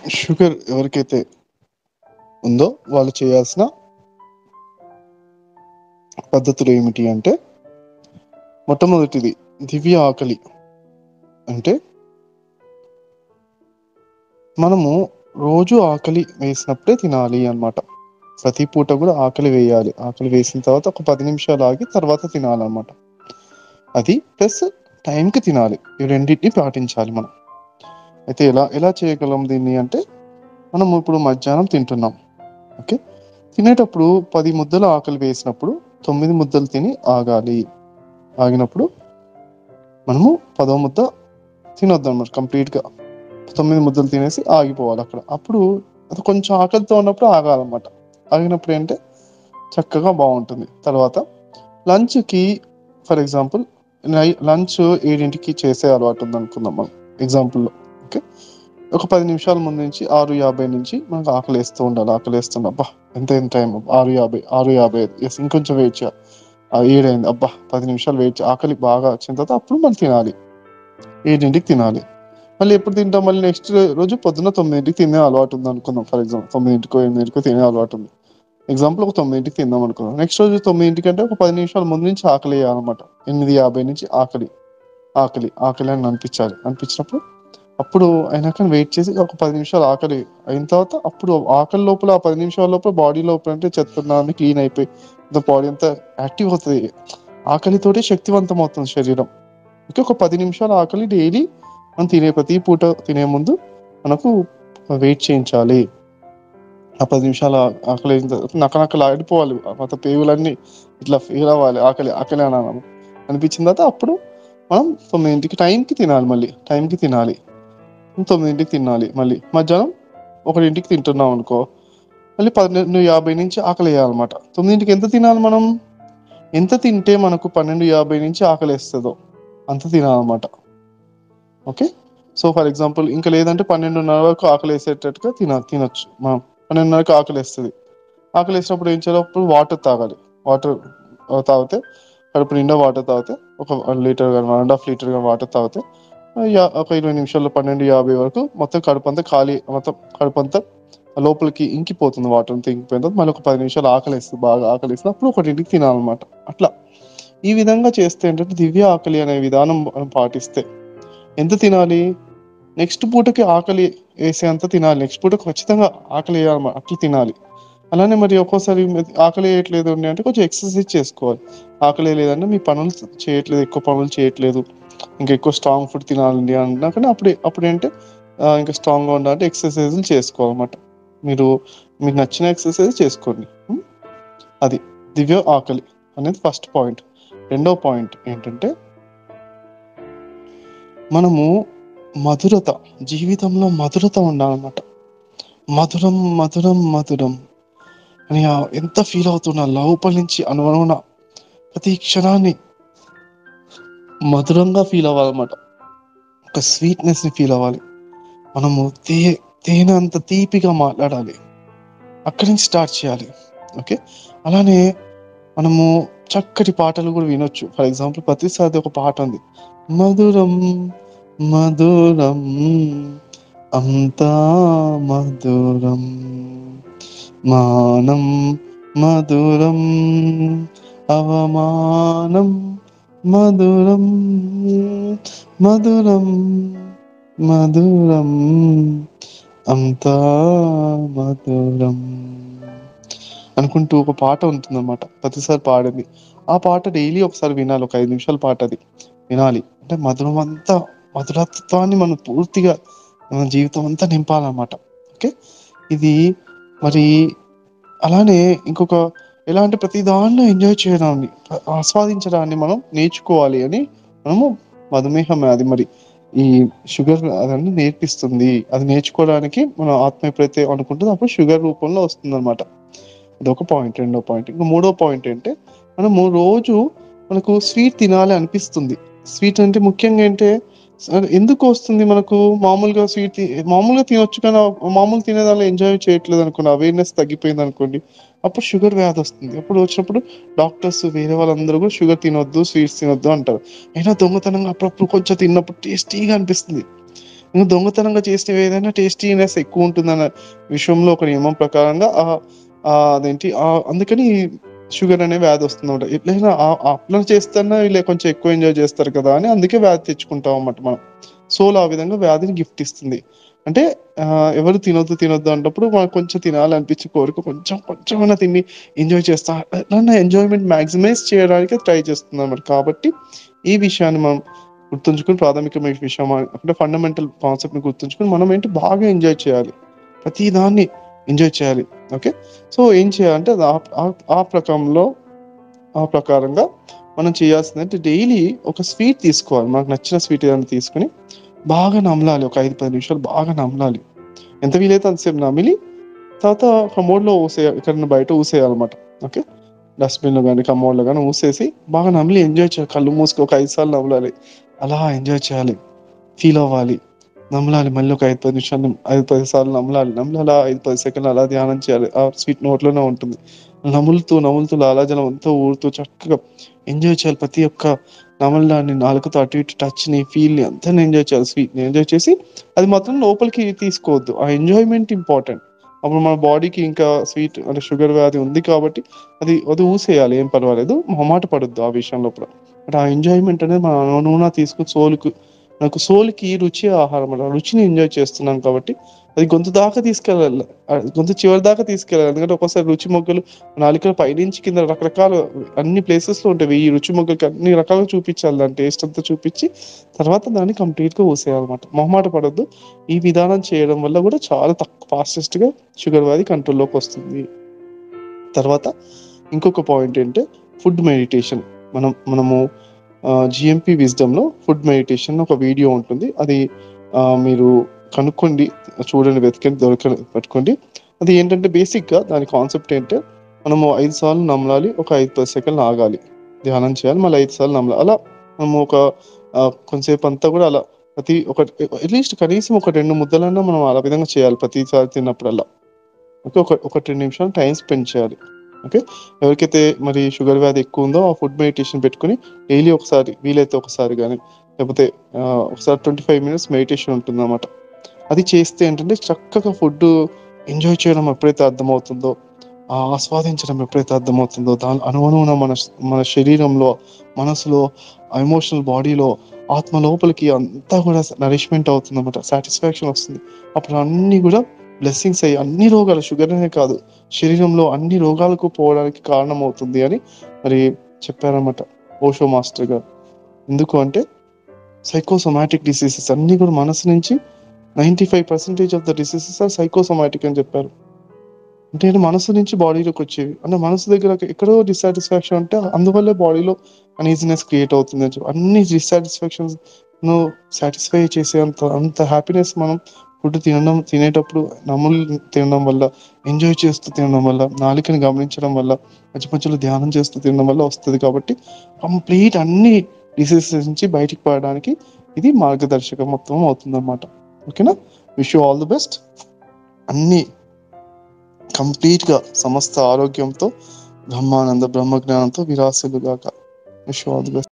Sugar ఎవరికైతే ఉందో వాళ్ళు చేయాల్సిన పద్ధతులు ఏమిటి అంటే మొట్టమొదటిది దివ్య ఆకలి అంటే మనము రోజు ఆకలి వేసినప్పుడే తినాలి అన్నమాట ప్రతి పూట కూడా ఆకలి వేయాలి ఆకలి వేసిన తర్వాత ఒక పది నిమిషాలు ఆగి తర్వాత తినాలన్నమాట అది ప్లస్ టైంకి తినాలి ఈ రెండింటిని పాటించాలి మనం అయితే ఎలా ఎలా చేయగలం దీన్ని అంటే మనం ఇప్పుడు మధ్యాహ్నం తింటున్నాం ఓకే తినేటప్పుడు పది ముద్దలు ఆకలి వేసినప్పుడు తొమ్మిది ముద్దలు తిని ఆగాలి ఆగినప్పుడు మనము పదో ముద్ద తినొద్దు అనమాట కంప్లీట్గా తొమ్మిది ముద్దలు తినేసి ఆగిపోవాలి అక్కడ అప్పుడు అది కొంచెం ఆకలితో ఉన్నప్పుడు ఆగాలన్నమాట ఆగినప్పుడు ఏంటంటే చక్కగా బాగుంటుంది తర్వాత లంచ్కి ఫర్ ఎగ్జాంపుల్ లంచ్ ఏడింటికి చేసే అలవాటు ఉంది అనుకుందాం మనం ఎగ్జాంపుల్లో ఓకే ఒక పది నిమిషాల ముందు నుంచి ఆరు యాభై నుంచి మనకు ఆకలి వేస్తూ ఉండాలి ఆకలి వేస్తున్నా అబ్బా ఎంత ఎంత టైం ఆరు యాభై ఆరు యాభై ఐదు ఎస్ ఇంకొంచెం వెయిట్ చేయాలి ఆ ఏడైంది అబ్బా పది నిమిషాలు వెయిట్ చే- ఆకలి బాగా వచ్చిన తర్వాత అప్పుడు మనం తినాలి ఏడింటికి తినాలి మళ్ళీ ఎప్పుడు తింటాం మళ్ళీ నెక్స్ట్ రోజు పొద్దున్న తొమ్మిదింటికి తినే అలవాటు ఉంది అనుకుందాం ఫర్ ఎగ్జాంపుల్ తొమ్మిదింటికో ఎనిమిదింటికో తినే అలవాటు ఉంది ఎగ్జాంపుల్ ఒక తొమ్మిదింటికి తిందాం అనుకుందాం నెక్స్ట్ రోజు తొమ్మిదింటికి అంటే ఒక పది నిమిషాల ముందు నుంచి ఆకలి వేయాలన్నమాట ఎనిమిది యాభై నుంచి ఆకలి ఆకలి ఆకలి అని అనిపించాలి అనిపించినప్పుడు అప్పుడు అయినాక వెయిట్ చేసి ఒక పది నిమిషాలు ఆకలి అయిన తర్వాత అప్పుడు ఆకలి లోపల ఆ పది నిమిషాల లోపల బాడీ లోపల అంటే చెత్త క్లీన్ అయిపోయి బాడీ అంతా యాక్టివ్ అవుతుంది ఆకలితోటి శక్తివంతం అవుతుంది శరీరం ఓకే ఒక పది నిమిషాలు ఆకలి డైలీ మనం తినే ప్రతి పూట తినే ముందు మనకు వెయిట్ చేయించాలి ఆ పది నిమిషాల ఆకలి అయిన తర్వాత నకనకలు ఆడిపోవాలి మొత్తం పేగులన్నీ ఇట్లా ఫీల్ అవ్వాలి ఆకలి ఆకలి అని అనాలి. అనిపించిన తర్వాత అప్పుడు మనం తొమ్మిదింటికి టైంకి తినాలి మళ్ళీ టైంకి తినాలి తొమ్మిదింటికి తినాలి మళ్ళీ మధ్యాహ్నం ఒకటింటికి తింటున్నాం అనుకో మళ్ళీ పన్నెండు యాభై నుంచి ఆకలి వేయాలన్నమాట తొమ్మిదింటికి ఎంత తినాలి మనం ఎంత తింటే మనకు పన్నెండు యాభై నుంచి ఆకలి వేస్తుందో అంత తినాలన్నమాట ఓకే సో ఫర్ ఎగ్జాంపుల్ ఇంకా లేదంటే పన్నెండున్నర వరకు ఆకలి వేసేటట్టుగా తిన తినొచ్చు మనం పన్నెండున్నరకు ఆకలి వేస్తుంది ఆకలి వేసినప్పుడు ఏం చేయాలి అప్పుడు వాటర్ తాగాలి వాటర్ తాగితే కడుపు నిండా వాటర్ తాగితే ఒక వన్ లీటర్ కానీ వన్ అండ్ హాఫ్ లీటర్ కానీ వాటర్ తాగితే ఆ, యా- ఒక ఇరవై నిమిషాల్లో పన్నెండు యాభై వరకు మొత్తం కడుపు అంతా ఖాళీ మొత్తం కడుపు అంతా లోపలికి ఇంకిపోతుంది వాటర్ అంతా ఇంకిపోయిన తర్వాత మళ్ళీ ఒక పది నిమిషాలు ఆకలి వేస్తుంది బాగా ఆకలి వేస్తుంది అప్పుడు ఒకటింటికి తినాలన్నమాట అట్లా ఈ విధంగా చేస్తే ఏంటంటే దివ్య ఆకలి అనే విధానం మనం పాటిస్తే ఎంత తినాలి నెక్స్ట్ పూటకి ఆకలి వేసేంత తినాలి నెక్స్ట్ పూట ఖచ్చితంగా ఆకలి వేయాలి అట్లా తినాలి అలానే మరి ఒక్కోసారి మీ- ఆకలి వేయట్లేదు అండి అంటే కొంచెం ఎక్సర్సైజ్ చేసుకోవాలి ఆకలి లేదంటే మీ పనులు చేయట్లేదు ఎక్కువ పనులు చేయట్లేదు ఇంకా ఎక్కువ స్ట్రాంగ్ ఫుడ్ తినాలండి అన్నా కానీ అప్పుడు అప్పుడు ఏంటంటే ఆ, ఇంకా స్ట్రాంగ్గా ఉండాలంటే ఎక్సర్సైజులు చేసుకోవాలన్నమాట మీరు మీకు నచ్చిన ఎక్సర్సైజ్ చేసుకోండి ఉం? అది దివ్య ఆకలి అనేది ఫస్ట్ పాయింట్ రెండో పాయింట్ ఏంటంటే మనము మధురత జీవితంలో మధురత ఉండాలన్నమాట మధురం మధురం మధురం అని ఆ ఎంత ఫీల్ అవుతున్నా లోపల నుంచి అనువనున ప్రతి క్షణాన్ని మధురంగా ఫీల్ అవ్వాలన్నమాట ఒక స్వీట్నెస్ ని ఫీల్ అవ్వాలి మనము తే తేనె అంత తీపిగా మాట్లాడాలి అక్కడి నుంచి స్టార్ట్ చేయాలి ఓకే అలానే మనము చక్కటి పాటలు కూడా వినొచ్చు ఫర్ ఎగ్జాంపుల్ ప్రతిసారి ఒక పాట ఉంది మధురం మధురం అంతా మధురం మానం మధురం అవమానం మధురం మధురం మధురం అంతా మధురం అనుకుంటూ ఒక పాట ఉంటుందన్నమాట ప్రతిసారి పాడింది ఆ పాట డైలీ ఒకసారి వినాలి ఒక ఐదు నిమిషాల పాట అది వినాలి అంటే మధురం అంతా మధురత్వాన్ని మనం పూర్తిగా మన జీవితం అంతా నింపాలన్నమాట ఓకే ఇది మరి అలానే ఇంకొక ఎలా అంటే ప్రతి దానిలో ఎంజాయ్ చేయడాన్ని ఆస్వాదించడాన్ని మనం నేర్చుకోవాలి అని మనము మధుమేహం అది మరి ఈ షుగర్ అదన్నీ నేర్పిస్తుంది అది నేర్చుకోవడానికి మనం ఆత్మ ఎప్పుడైతే అనుకుంటుందో అప్పుడు షుగర్ రూపంలో వస్తుంది అనమాట అదొక పాయింట్ రెండో పాయింట్ ఇంకా మూడో పాయింట్ ఏంటంటే మనము రోజు మనకు స్వీట్ తినాలి అనిపిస్తుంది స్వీట్ అంటే ముఖ్యంగా ఏంటంటే సరే, ఎందుకు వస్తుంది మనకు మామూలుగా స్వీట్ మామూలుగా తినొచ్చు కానీ ఆ మామూలు తినేదానిలో ఎంజాయ్ చేయట్లేదు అనుకోండి అవేర్నెస్ తగ్గిపోయింది అనుకోండి అప్పుడు షుగర్ వ్యాధి వస్తుంది అప్పుడు వచ్చినప్పుడు డాక్టర్స్ వేరే వాళ్ళందరూ కూడా షుగర్ తినొద్దు స్వీట్స్ తినొద్దు అంటారు అయినా దొంగతనంగా అప్పుడప్పుడు కొంచెం తిన్నప్పుడు టేస్టీగా అనిపిస్తుంది ఇంకా దొంగతనంగా చేసినవి ఏదైనా టేస్టీనెస్ ఎక్కువ ఉంటుందన్న విషయంలో ఒక నియమం ప్రకారంగా ఆ ఆ అదేంటి ఆ అందుకని షుగర్ అనే వ్యాధి వస్తుందన్నమాట ఎట్లయినా ఆ- ఆ అట్లా చేస్తేనే వీళ్ళు కొంచెం ఎక్కువ ఎంజాయ్ చేస్తారు కదా అని అందుకే వ్యాధి తెచ్చుకుంటాం అన్నమాట మనం సోల్ ఆ విధంగా వ్యాధిని గిఫ్ట్ ఇస్తుంది అంటే ఆ, ఎవరు తినొద్దు తినొద్దు అన్నప్పుడు మనకు కొంచెం తినాలనిపించి కోరిక కొంచెం కొంచెమైనా తిని ఎంజాయ్ చేస్తా ఎట్లన్నా ఎంజాయ్మెంట్ మ్యాక్సిమైజ్ చేయడానికి ట్రై చేస్తుంది అన్నమాట కాబట్టి ఈ విషయాన్ని మనం గుర్తుంచుకుని ప్రాథమికమైన విషయం అంటే ఫండమెంటల్ కాన్సెప్ట్ ని గుర్తుంచుకుని మనం ఏంటి బాగా ఎంజాయ్ చేయాలి ప్రతి దాన్ని ఎంజాయ్ చేయాలి ఓకే సో ఏం చేయాలంటే అది ఆ- ఆ- ఆ ప్రకారంలో ఆ ప్రకారంగా మనం చేయాల్సిందంటే డైలీ ఒక స్వీట్ తీసుకోవాలి మనకు నచ్చిన స్వీట్ ఏదైనా తీసుకుని బాగా నమలాలి ఒక ఐదు పది నిమిషాలు బాగా నమలాలి ఎంత వీలైతే అంతసేపు నమిలి తర్వాత కమోడ్లో ఊసేయాలి ఇక్కడ బయట ఊసేయాలన్నమాట ఓకే డస్ట్బిన్లో కానీ కమోడ్లో కానీ ఊసేసి బాగా నమిలి ఎంజాయ్ చేయాలి కళ్ళు మూసుకు ఒక ఐదు సార్లు నమలాలి అలా ఎంజాయ్ చేయాలి ఫీల్ అవ్వాలి నమలాలి మళ్ళీ ఒక ఐదు పది నిమిషాలు ఐదు పది సార్లు నమలాలి నమలి అలా ఐదు పది సెకండ్లు అలా ధ్యానం చేయాలి ఆ స్వీట్ నోట్లోనే ఉంటుంది నములుతూ నములుతూ లాలాజలం అంతా ఊరుతూ చక్కగా ఎంజాయ్ చేయాలి ప్రతి ఒక్క నమలడాన్ని నాలుగుతో అటు ఇటు టచ్ ని ఫీల్ ని అంతా ఎంజాయ్ చేయాలి స్వీట్ ని ఎంజాయ్ చేసి అది మాత్రం లోపలికి తీసుకోవద్దు ఆ ఎంజాయ్మెంట్ ఇంపార్టెంట్ అప్పుడు మన బాడీకి ఇంకా స్వీట్ అంటే షుగర్ వ్యాధి ఉంది కాబట్టి అది అది ఊసేయాలి ఏం పర్వాలేదు మొహమాట పడొద్దు ఆ విషయంలో కూడా బట్ ఆ ఎంజాయ్మెంట్ అనేది మన నూనె తీసుకుని సోలుకు నాకు సోలుకి రుచి ఆహారం అలా రుచిని ఎంజాయ్ చేస్తున్నాం కాబట్టి అది గొంతు దాకా తీసుకెళ్ళాలి ఆ గొంతు చివరి దాకా తీసుకెళ్ళాలి ఎందుకంటే ఒక్కోసారి రుచి మొగ్గలు నాలుకల పైనుంచి కింద రకరకాల అన్ని ప్లేసెస్ లో ఉంటాయి ఈ రుచి మొగ్గలకి అన్ని రకాలుగా చూపించాలి దాని టేస్ట్ అంతా చూపించి తర్వాత దాన్ని కంప్లీట్ గా ఊసేయాలన్నమాట మొహమాట పడొద్దు ఈ విధానం చేయడం వల్ల కూడా చాలా తక్కువ ఫాస్టెస్ట్ గా షుగర్ వ్యాధి కంట్రోల్లోకి వస్తుంది తర్వాత ఇంకొక పాయింట్ ఏంటంటే ఫుడ్ మెడిటేషన్ మనం మనము జిఎంపి విజ్డమ్లో ఫుడ్ మెడిటేషన్ ఒక వీడియో ఉంటుంది అది ఆ, మీరు కనుక్కోండి చూడండి వెతకండి దొరక పెట్టుకోండి అది ఏంటంటే బేసిక్గా దాని కాన్సెప్ట్ ఏంటంటే మనము ఐదు సార్లు నమలాలి ఒక ఐదు పది సెకండ్లు ఆగాలి ధ్యానం చేయాలి మళ్ళీ ఐదు సార్లు నమలాలి అలా మనము ఒక ఆ, కొంతసేపు అంతా కూడా అలా ప్రతి ఒక అట్లీస్ట్ కనీసం ఒక రెండు ముద్దలన్నా మనం అలా విధంగా చేయాలి ప్రతిసారి తిన్నప్పుడల్లా ఓకే ఒక ఒక రెండు నిమిషాలు టైం స్పెండ్ చేయాలి ఓకే ఎవరికైతే మరి షుగర్ వ్యాధి ఎక్కువ ఉందో ఆ ఫుడ్ మెడిటేషన్ పెట్టుకుని డైలీ ఒకసారి వీలైతే ఒకసారి కానీ లేకపోతే ఆ, ఒకసారి ట్వంటీ ఫైవ్ మినిట్స్ మెడిటేషన్ ఉంటుంది అనమాట అది చేస్తే ఏంటంటే చక్కగా ఫుడ్ ఎంజాయ్ చేయడం ఎప్పుడైతే అర్థమవుతుందో ఆ ఆస్వాదించడం ఎప్పుడైతే అర్థమవుతుందో దాని అనుగుణమైన మన మన శరీరంలో మనసులో ఎమోషనల్ బాడీలో ఆత్మ లోపలికి అంతా కూడా నరిష్మెంట్ అవుతుంది అనమాట సాటిస్ఫాక్షన్ వస్తుంది అప్పుడు అన్ని కూడా బ్లెస్సింగ్స్ అయ్యి అన్ని రోగాలు షుగర్ అనే కాదు శరీరంలో అన్ని రోగాలకు పోవడానికి కారణం అవుతుంది అని మరి చెప్పారన్నమాట ఓషో మాస్టర్ గారు ఎందుకు అంటే సైకోసొమాటిక్ డిసీజెస్ అన్ని కూడా మనసు నుంచి ninety five percentage of the diseases are psychosomatic అని చెప్పారు అంటే ఇది మనసు నుంచి బాడీలోకి వచ్చేవి అంటే మనసు దగ్గర ఎక్కడో డిసాటిస్ఫాక్షన్ ఉంటే అందువల్లే బాడీలో అనీజినెస్ క్రియేట్ అవుతుంది అని చెప్పి అన్ని డిసాటిస్ఫాక్షన్స్ ను సాటిస్ఫై చేసే అంత అంత హ్యాపీనెస్ మనం ఫుడ్ తినడం తినేటప్పుడు నములు తినడం వల్ల ఎంజాయ్ చేస్తూ తినడం వల్ల నాలుకని గమనించడం వల్ల మధ్య మధ్యలో ధ్యానం చేస్తూ తినడం వల్ల వస్తుంది కాబట్టి కంప్లీట్ అన్ని డిసీజెస్ నుంచి బయటికి పడడానికి ఇది మార్గదర్శకం మొత్తం అవుతుంది అనమాట ఓకేనా wish you all the best అన్ని కంప్లీట్ గా సమస్త ఆరోగ్యంతో బ్రహ్మానంద బ్రహ్మజ్ఞానంతో విరాసులుగాక wish you all the best